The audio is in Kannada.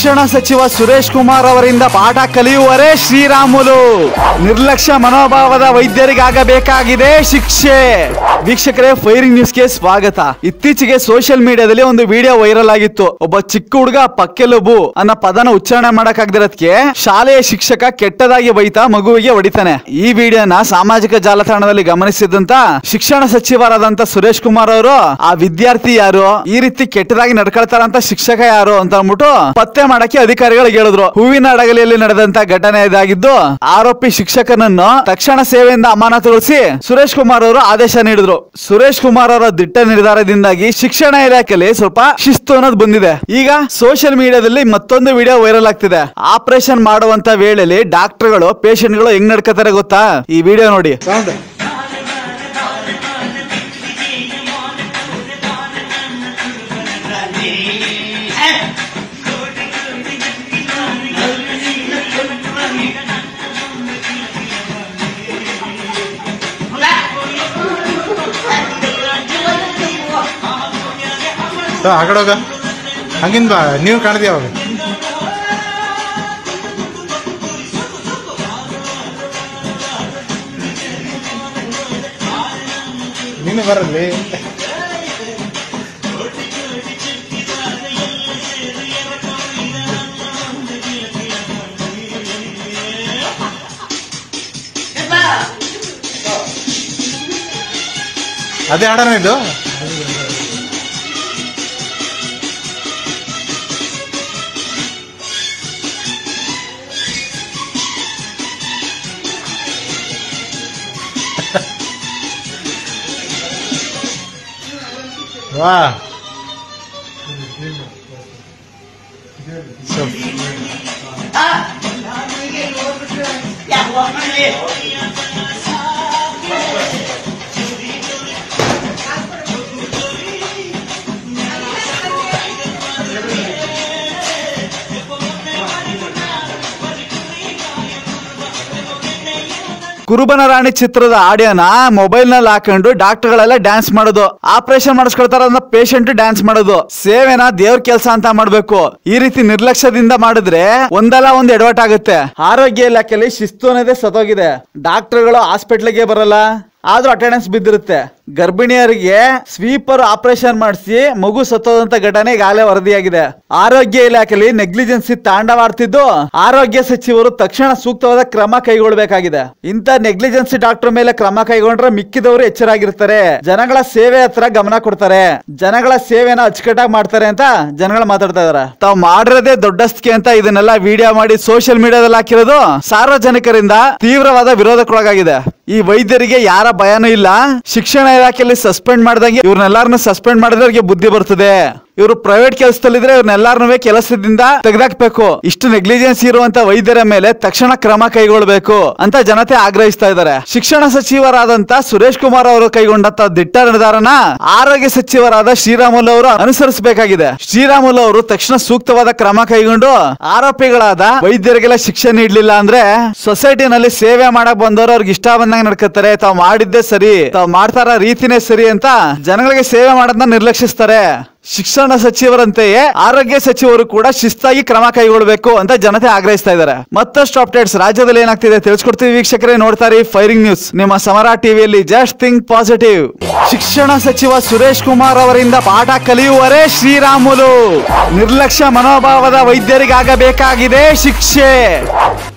ಶಿಕ್ಷಣ ಸಚಿವ ಸುರೇಶ್ ಕುಮಾರ್ ಅವರಿಂದ ಪಾಠ ಕಲಿಯುವರೇ ಶ್ರೀರಾಮುಲು ನಿರ್ಲಕ್ಷ್ಯ ಮನೋಭಾವದ ವೈದ್ಯರಿಗಾಗಬೇಕಾಗಿದೆ ಶಿಕ್ಷೆ ವೀಕ್ಷಕರೇ ಫೈರಿಂಗ್ ನ್ಯೂಸ್ಗೆ ಸ್ವಾಗತ ಇತ್ತೀಚೆಗೆ ಸೋಷಿಯಲ್ ಮೀಡಿಯಾದಲ್ಲಿ ಒಂದು ವಿಡಿಯೋ ವೈರಲ್ ಆಗಿತ್ತು ಒಬ್ಬ ಚಿಕ್ಕ ಹುಡುಗ ಪಕ್ಕೆಲುಬು ಅನ್ನೋ ಪದನ ಉಚ್ಚಾರಣೆ ಮಾಡಕ್ಕಾಗದಿರೋದಕ್ಕೆ ಶಾಲೆಯ ಶಿಕ್ಷಕ ಕೆಟ್ಟದಾಗಿ ಬೈತಾ ಮಗುವಿಗೆ ಹೊಡಿತಾನೆ ಈ ವಿಡಿಯೋನ ಸಾಮಾಜಿಕ ಜಾಲತಾಣದಲ್ಲಿ ಗಮನಿಸಿದಂತ ಶಿಕ್ಷಣ ಸಚಿವರಾದಂತ ಸುರೇಶ್ ಕುಮಾರ್ ಅವರು ಆ ವಿದ್ಯಾರ್ಥಿ ಯಾರು ಈ ರೀತಿ ಕೆಟ್ಟದಾಗಿ ನಡ್ಕೊಳ್ತಾರಂತ ಶಿಕ್ಷಕ ಯಾರು ಅಂತ ಅಂದ್ಬಿಟ್ಟು ಪತ್ತೆ ಮಾಡಕ್ಕೆ ಅಧಿಕಾರಿಗಳಿಗೆ ಹೇಳಿದ್ರು ಹೂವಿನ ಅಡಗಲಿಯಲ್ಲಿ ನಡೆದಂತ ಘಟನೆ ಇದಾಗಿದ್ದು ಆರೋಪಿ ಶಿಕ್ಷಕನನ್ನು ತಕ್ಷಣ ಸೇವೆಯಿಂದ ಅಮಾನತುಗೊಳಿಸಿ ಸುರೇಶ್ ಕುಮಾರ್ ಅವರು ಆದೇಶ ನೀಡಿದ್ರು ಸುರೇಶ್ ಕುಮಾರ್ ಅವರ ದಿಟ್ಟ ನಿರ್ಧಾರದಿಂದಾಗಿ ಶಿಕ್ಷಣ ಇಲಾಖೆಯಲ್ಲಿ ಸ್ವಲ್ಪ ಶಿಸ್ತು ಅನ್ನೋದು ಬಂದಿದೆ ಈಗ ಸೋಷಿಯಲ್ ಮೀಡಿಯಾದಲ್ಲಿ ಮತ್ತೊಂದು ವಿಡಿಯೋ ವೈರಲ್ ಆಗ್ತಿದೆ ಆಪರೇಷನ್ ಮಾಡುವಂತ ವೇಳೆಯಲ್ಲಿ ಡಾಕ್ಟರ್ಗಳು ಪೇಷಂಟ್ಗಳು ಹೆಂಗ್ ನಡ್ಕೋತಾರೆ ಗೊತ್ತಾ ಈ ವಿಡಿಯೋ ನೋಡಿ ಸೌಂಡ್ ಸೊ ಆ ಕಡೆ ಹೋಗ ಹಂಗಿಂದ ಬಾ ನೀವು ಕಾಣ್ತೀಯ ಅವಾಗ ನೀನು ಬರಲಿ ಅದೇ ಆಡೋಣ ಇದು ವಾ ಸೊ ಕುರುಬನ ರಾಣಿ ಚಿತ್ರದ ಆಡಿಯೋನ ಮೊಬೈಲ್ ನಲ್ಲಿ ಹಾಕೊಂಡು ಡಾಕ್ಟರ್ಗಳೆಲ್ಲ ಡ್ಯಾನ್ಸ್ ಮಾಡೋದು ಆಪರೇಷನ್ ಮಾಡಿಸ್ಕೊಳ್ತಾರ ಪೇಷಂಟ್ ಡ್ಯಾನ್ಸ್ ಮಾಡೋದು ಸೇವೆನ ದೇವ್ರ ಕೆಲಸ ಅಂತ ಮಾಡ್ಬೇಕು ಈ ರೀತಿ ನಿರ್ಲಕ್ಷ್ಯದಿಂದ ಮಾಡಿದ್ರೆ ಒಂದಲ್ಲ ಒಂದ್ ಎಡವಟ್ ಆಗುತ್ತೆ ಆರೋಗ್ಯ ಇಲಾಖೆಯಲ್ಲಿ ಶಿಸ್ತು ಅನ್ನೋದೇ ಸತ್ತೋಗಿದೆ ಡಾಕ್ಟರ್ಗಳು ಹಾಸ್ಪಿಟ್ಲಿಗೆ ಬರಲ್ಲ ಆದ್ರೂ ಅಟೆಂಡೆನ್ಸ್ ಬಿದ್ದಿರುತ್ತೆ ಗರ್ಭಿಣಿಯರಿಗೆ ಸ್ವೀಪರ್ ಆಪರೇಷನ್ ಮಾಡಿಸಿ ಮಗು ಸತ್ತೋದಂತ ಘಟನೆ ಈಗಾಗಲೇ ವರದಿಯಾಗಿದೆ ಆರೋಗ್ಯ ಇಲಾಖೆಯಲ್ಲಿ ನೆಗ್ಲಿಜೆನ್ಸಿ ತಾಂಡವಾಡ್ತಿದ್ದು ಆರೋಗ್ಯ ಸಚಿವರು ತಕ್ಷಣ ಸೂಕ್ತವಾದ ಕ್ರಮ ಕೈಗೊಳ್ಳಬೇಕಾಗಿದೆ ಇಂಥ ನೆಗ್ಲಿಜೆನ್ಸಿ ಡಾಕ್ಟರ್ ಮೇಲೆ ಕ್ರಮ ಕೈಗೊಂಡ್ರೆ ಮಿಕ್ಕಿದವರು ಎಚ್ಚರಾಗಿರ್ತಾರೆ ಜನಗಳ ಸೇವೆ ಹತ್ರ ಗಮನ ಕೊಡ್ತಾರೆ ಜನಗಳ ಸೇವೆನ ಅಚ್ಚುಕಟ್ಟಾಗಿ ಮಾಡ್ತಾರೆ ಅಂತ ಜನಗಳು ಮಾತಾಡ್ತಾ ಇದಾರೆ ತಾವು ಮಾಡಿರೋದೇ ದೊಡ್ಡಸ್ತಿಕೆ ಅಂತ ಇದನ್ನೆಲ್ಲ ವಿಡಿಯೋ ಮಾಡಿ ಸೋಷಿಯಲ್ ಮೀಡಿಯಾದಲ್ಲಿ ಹಾಕಿರೋದು ಸಾರ್ವಜನಿಕರಿಂದ ತೀವ್ರವಾದ ವಿರೋಧಕ್ಕೊಳಗಾಗಿದೆ ಈ ವೈದ್ಯರಿಗೆ ಯಾರ ಭಯನೂ ಇಲ್ಲ ಶಿಕ್ಷಣ ಇಲಾಖೆಯಲ್ಲಿ ಸಸ್ಪೆಂಡ್ ಮಾಡಿದಂಗೆ ಇವ್ರನ್ನೆಲ್ಲಾರನ್ನು ಸಸ್ಪೆಂಡ್ ಮಾಡಿದ್ರೆ ಅವ್ರಿಗೆ ಬುದ್ಧಿ ಬರ್ತದೆ ಇವರು ಪ್ರೈವೇಟ್ ಕೆಲಸದಲ್ಲಿದ್ರೆ ಇವ್ರನ್ನೆಲ್ಲಾರನ್ನೂ ಕೆಲಸದಿಂದ ತೆಗೆದಾಕ್ಬೇಕು ಇಷ್ಟು ನೆಗ್ಲಿಜೆನ್ಸ್ ಇರುವಂತ ವೈದ್ಯರ ಮೇಲೆ ತಕ್ಷಣ ಕ್ರಮ ಕೈಗೊಳ್ಳಬೇಕು ಅಂತ ಜನತೆ ಆಗ್ರಹಿಸ್ತಾ ಇದ್ದಾರೆ ಶಿಕ್ಷಣ ಸಚಿವರಾದಂತ ಸುರೇಶ್ ಕುಮಾರ್ ಅವರು ಕೈಗೊಂಡಂತ ದಿಟ್ಟ ನಿರ್ಧಾರನ ಆರೋಗ್ಯ ಸಚಿವರಾದ ಶ್ರೀರಾಮುಲು ಅವರು ಅನುಸರಿಸಬೇಕಾಗಿದೆ ಶ್ರೀರಾಮುಲು ಅವರು ತಕ್ಷಣ ಸೂಕ್ತವಾದ ಕ್ರಮ ಕೈಗೊಂಡು ಆರೋಪಿಗಳಾದ ವೈದ್ಯರಿಗೆಲ್ಲ ಶಿಕ್ಷೆ ನೀಡ್ಲಿಲ್ಲ ಅಂದ್ರೆ ಸೊಸೈಟಿನಲ್ಲಿ ಸೇವೆ ಮಾಡಕ್ ಬಂದವರು ಅವ್ರಿಗೆ ಇಷ್ಟ ಬಂದಂಗೆ ನಡ್ಕತ್ತಾರೆ ತಾವು ಮಾಡಿದ್ದೇ ಸರಿ ತಾವು ಮಾಡ್ತಾರ ರೀತಿನೇ ಸರಿ ಅಂತ ಜನಗಳಿಗೆ ಸೇವೆ ಮಾಡೋದನ್ನ ನಿರ್ಲಕ್ಷಿಸ್ತಾರೆ ಶಿಕ್ಷಣ ಸಚಿವರಂತೆಯೇ ಆರೋಗ್ಯ ಸಚಿವರು ಕೂಡ ಶಿಸ್ತಾಗಿ ಕ್ರಮ ಕೈಗೊಳ್ಳಬೇಕು ಅಂತ ಜನತೆ ಆಗ್ರಹಿಸ್ತಾ ಇದ್ದಾರೆ ಮತ್ತಷ್ಟು ಅಪ್ಡೇಟ್ಸ್ ರಾಜ್ಯದಲ್ಲಿ ಏನಾಗ್ತಿದೆ ತಿಳಿಸ್ಕೊಡ್ತೀವಿ ವೀಕ್ಷಕರೇ ನೋಡ್ತಾರೆ ಫೈರಿಂಗ್ ನ್ಯೂಸ್ ನಿಮ್ಮ ಸಮರ ಟಿವಿಯಲ್ಲಿ ಜಸ್ಟ್ ಥಿಂಕ್ ಪಾಸಿಟಿವ್ ಶಿಕ್ಷಣ ಸಚಿವ ಸುರೇಶ್ ಕುಮಾರ್ ಅವರಿಂದ ಪಾಠ ಕಲಿಯುವರೇ ಶ್ರೀರಾಮುಲು ನಿರ್ಲಕ್ಷ್ಯ ಮನೋಭಾವದ ವೈದ್ಯರಿಗಾಗಬೇಕಾಗಿದೆ ಶಿಕ್ಷೆ